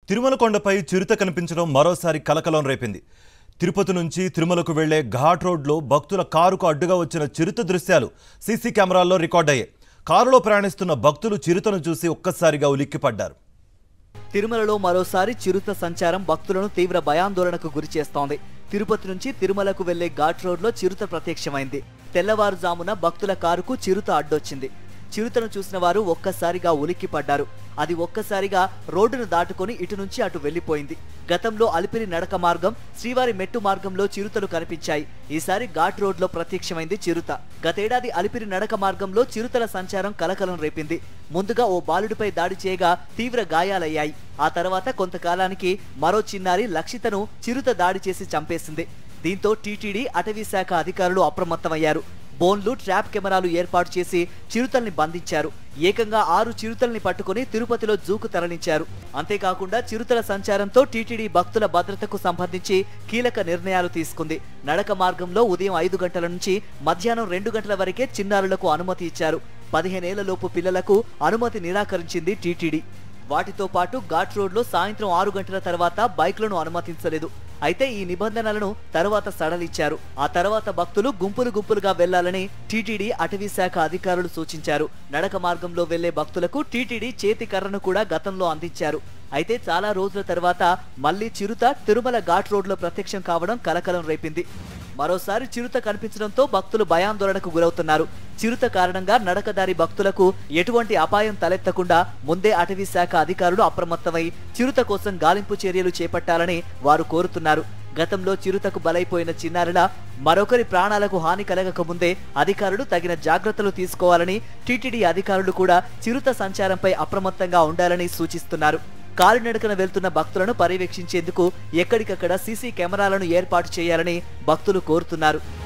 తిరుమల కొండపై చిరుత కనిపించడం మరోసారి కలకలం రేపింది తిరుపతి నుంచి తిరుమలకు వెళ్లే ఘాట్ రోడ్లో భక్తుల కారుకు అడ్డుగా వచ్చిన చిరుత దృశ్యాలు సీసీ కెమెరాల్లో రికార్డయ్యాయి కారులో ప్రయాణిస్తున్న భక్తులు చిరుతను చూసి ఒక్కసారిగా ఉలిక్కిపడ్డారు తిరుమలలో మరోసారి చిరుత సంచారం భక్తులను తీవ్ర భయాందోళనకు గురి చేస్తోంది తిరుపతి నుంచి తిరుమలకు వెళ్లే ఘాట్ రోడ్లో చిరుత ప్రత్యక్షమైంది తెల్లవారుజామున భక్తుల కారుకు చిరుత అడ్డొచ్చింది చిరుతను చూసిన వారు ఒక్కసారిగా ఉలిక్కిపడ్డారు అది ఒక్కసారిగా రోడ్డును దాటుకొని ఇటు నుంచి అటు వెళ్లిపోయింది గతంలో అలిపిరి నడక మార్గం శ్రీవారి మెట్టు మార్గంలో చిరుతలు కనిపించాయి ఈసారి ఘాట్ రోడ్లో ప్రత్యక్షమైంది చిరుత గతేడాది అలిపిరి నడక మార్గంలో చిరుతల సంచారం కలకలం రేపింది ముందుగా ఓ బాలుడిపై దాడి చేయగా తీవ్ర గాయాలయ్యాయి ఆ తర్వాత కొంతకాలానికి మరో చిన్నారి లక్షితను చిరుత దాడి చేసి చంపేసింది దీంతో టీటీడీ అటవీ శాఖ అధికారులు అప్రమత్తమయ్యారు బోన్లు ట్రాప్ కెమెరాలు ఏర్పాటు చేసి చిరుతల్ని బంధించారు ఏకంగా ఆరు చిరుతల్ని పట్టుకుని తిరుపతిలో జూకు తరలించారు అంతేకాకుండా చిరుతల సంచారంతో టీటీడీ భక్తుల భద్రతకు సంబంధించి కీలక నిర్ణయాలు తీసుకుంది నడక మార్గంలో ఉదయం ఐదు గంటల నుంచి మధ్యాహ్నం రెండు గంటల వరకే చిన్నారులకు అనుమతి ఇచ్చారు పదిహేనేళ్లలోపు పిల్లలకు అనుమతి నిరాకరించింది టీటీడీ వాటితో పాటు ఘాట్ రోడ్లో సాయంత్రం ఆరు గంటల తర్వాత బైక్లను అనుమతించలేదు అయితే ఈ నిబంధనలను తర్వాత సడలిచ్చారు ఆ తర్వాత భక్తులు గుంపులు గుంపులుగా వెళ్లాలని టీటీడీ అటవీ శాఖ అధికారులు సూచించారు నడక మార్గంలో వెళ్లే భక్తులకు టీటీడీ చేతి కర్రను కూడా గతంలో అందించారు అయితే చాలా రోజుల తర్వాత మళ్లీ చిరుత తిరుమల ఘాట్ రోడ్లో ప్రత్యక్షం కావడం కలకలం రేపింది మరోసారి చిరుత కనిపించడంతో భక్తులు భయాందోళనకు గురవుతున్నారు చిరుత కారణంగా నడకదారి భక్తులకు ఎటువంటి అపాయం తలెత్తకుండా ముందే అటవీ శాఖ అధికారులు అప్రమత్తమై చిరుత కోసం గాలింపు చర్యలు చేపట్టాలని వారు కోరుతున్నారు గతంలో చిరుతకు బలైపోయిన చిన్నారిలా మరొకరి ప్రాణాలకు హాని కలగక ముందే అధికారులు తగిన జాగ్రత్తలు తీసుకోవాలని టీటీడీ అధికారులు కూడా చిరుత సంచారంపై అప్రమత్తంగా ఉండాలని సూచిస్తున్నారు కాలినడకన వెళ్తున్న భక్తులను పర్యవేక్షించేందుకు ఎక్కడికక్కడ సీసీ కెమెరాలను ఏర్పాటు చేయాలని భక్తులు కోరుతున్నారు